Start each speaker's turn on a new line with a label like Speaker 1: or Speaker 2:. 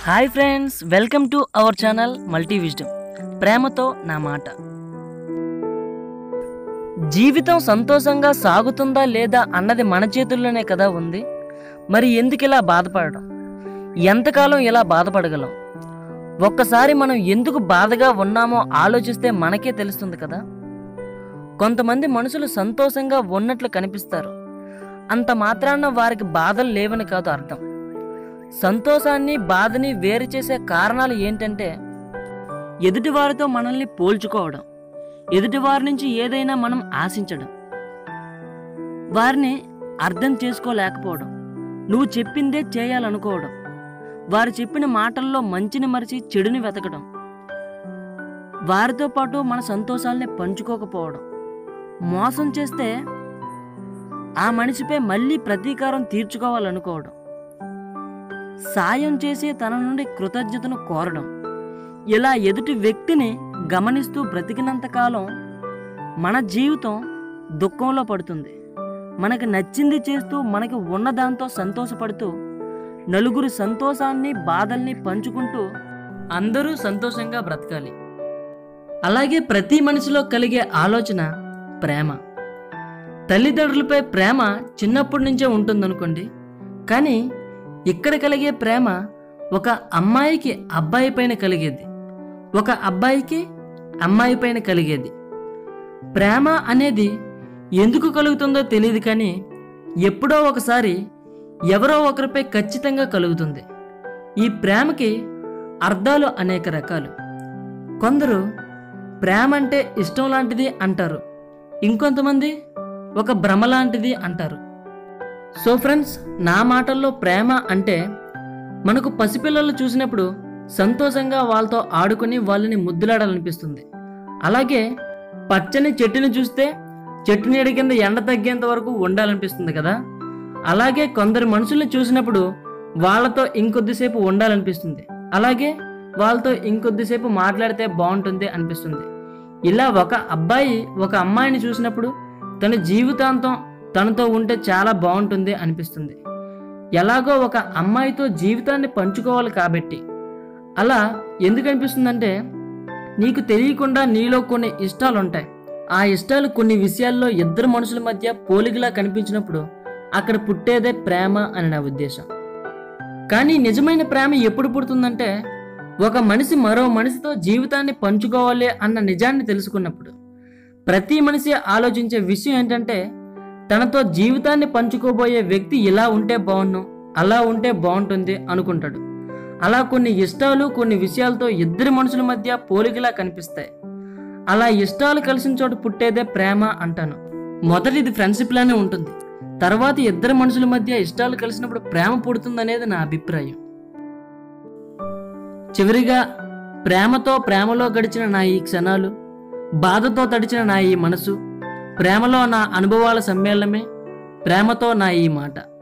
Speaker 1: hi friends welcome to our channel multi wisdom ప్రేమతో నా మాట జీవితం సంతోషంగా సాగుతుందా లేదా అన్నది మన చేతుల్లోనే కదా ఉంది మరి ఎందుకు ఇలా బాధపడడం ఎంతకాలం ఇలా బాధపడగలం ఒక్కసారి మనం ఎందుకు బాధగా ఉన్నామో ఆలోచిస్తే మనకే తెలుస్తుంది కదా కొంతమంది మనుషులు సంతోషంగా ఉన్నట్లు కనిపిస్తారు అంత మాత్రాన వారికి బాధలు లేవని కాదు అర్థం సంతోషాన్ని బాధని వేరు చేసే కారణాలు ఏంటంటే ఎదుటివారితో మనల్ని పోల్చుకోవడం ఎదుటివారి నుంచి ఏదైనా మనం ఆశించడం వారిని అర్థం చేసుకోలేకపోవడం నువ్వు చెప్పిందే చేయాలనుకోవడం వారు చెప్పిన మాటల్లో మంచిని మరిచి చెడుని వెతకడం వారితో పాటు మన సంతోషాల్ని పంచుకోకపోవడం మోసం చేస్తే ఆ మనిషిపై మళ్ళీ ప్రతీకారం తీర్చుకోవాలనుకోవడం సాయం చేసి తన నుండి కృతజ్ఞతను కోరడం ఇలా ఎదుటి వ్యక్తిని గమనిస్తూ బ్రతికినంతకాలం మన జీవితం దుఃఖంలో పడుతుంది మనకి నచ్చింది చేస్తూ మనకి ఉన్న దాంతో సంతోషపడుతూ నలుగురు సంతోషాన్ని బాధల్ని పంచుకుంటూ అందరూ సంతోషంగా బ్రతకాలి అలాగే ప్రతి మనిషిలో కలిగే ఆలోచన ప్రేమ తల్లిదండ్రులపై ప్రేమ చిన్నప్పటి నుంచే ఉంటుందనుకోండి కానీ ఇక్కడ కలిగే ప్రేమ ఒక అమ్మాయికి అబ్బాయి పైన కలిగేది ఒక అబ్బాయికి అమ్మాయి పైన కలిగేది ప్రేమ అనేది ఎందుకు కలుగుతుందో తెలియదు కానీ ఎప్పుడో ఒకసారి ఎవరో ఒకరిపై ఖచ్చితంగా కలుగుతుంది ఈ ప్రేమకి అర్థాలు అనేక రకాలు కొందరు ప్రేమ అంటే ఇష్టం లాంటిది అంటారు ఇంకొంతమంది ఒక భ్రమ లాంటిది అంటారు సో ఫ్రెండ్స్ నా మాటల్లో ప్రేమ అంటే మనకు పసిపిల్లలు చూసినప్పుడు సంతోషంగా వాళ్ళతో ఆడుకుని వాళ్ళని ముద్దులాడాలనిపిస్తుంది అలాగే పచ్చని చెట్టుని చూస్తే చెట్టు నీడ కింద ఎండ తగ్గేంత వరకు ఉండాలనిపిస్తుంది కదా అలాగే కొందరు మనుషుల్ని చూసినప్పుడు వాళ్ళతో ఇంకొద్దిసేపు ఉండాలనిపిస్తుంది అలాగే వాళ్ళతో ఇంకొద్దిసేపు మాట్లాడితే బాగుంటుంది అనిపిస్తుంది ఇలా ఒక అబ్బాయి ఒక అమ్మాయిని చూసినప్పుడు తన జీవితాంతం తనతో ఉంటే చాలా బాగుంటుంది అనిపిస్తుంది ఎలాగో ఒక అమ్మాయితో జీవితాన్ని పంచుకోవాలి కాబట్టి అలా ఎందుకు అనిపిస్తుందంటే నీకు తెలియకుండా నీలో కొన్ని ఇష్టాలు ఉంటాయి ఆ ఇష్టాలు కొన్ని విషయాల్లో ఇద్దరు మనుషుల మధ్య పోలికలా కనిపించినప్పుడు అక్కడ పుట్టేదే ప్రేమ అని నా ఉద్దేశం కానీ నిజమైన ప్రేమ ఎప్పుడు పుడుతుందంటే ఒక మనిషి మరో మనిషితో జీవితాన్ని పంచుకోవాలి అన్న నిజాన్ని తెలుసుకున్నప్పుడు ప్రతి మనిషి ఆలోచించే విషయం ఏంటంటే తనతో జీవితాన్ని పంచుకోబోయే వ్యక్తి ఇలా ఉంటే బాగుండు అలా ఉంటే బాగుంటుంది అనుకుంటాడు అలా కొన్ని ఇష్టాలు కొన్ని విషయాలతో ఇద్దరి మనుషుల మధ్య పోలికలా కనిపిస్తాయి అలా ఇష్టాలు కలిసిన చోట పుట్టేదే ప్రేమ అంటాను మొదటిది ఫ్రెండ్షిప్ లానే ఉంటుంది తర్వాత ఇద్దరు మనుషుల మధ్య ఇష్టాలు కలిసినప్పుడు ప్రేమ పుడుతుందనేది నా అభిప్రాయం చివరిగా ప్రేమతో ప్రేమలో గడిచిన నా ఈ క్షణాలు బాధతో తడిచిన నా ఈ మనసు ప్రేమలో నా అనుభవాల సమ్మేళనమే ప్రేమతో నా ఈ మాట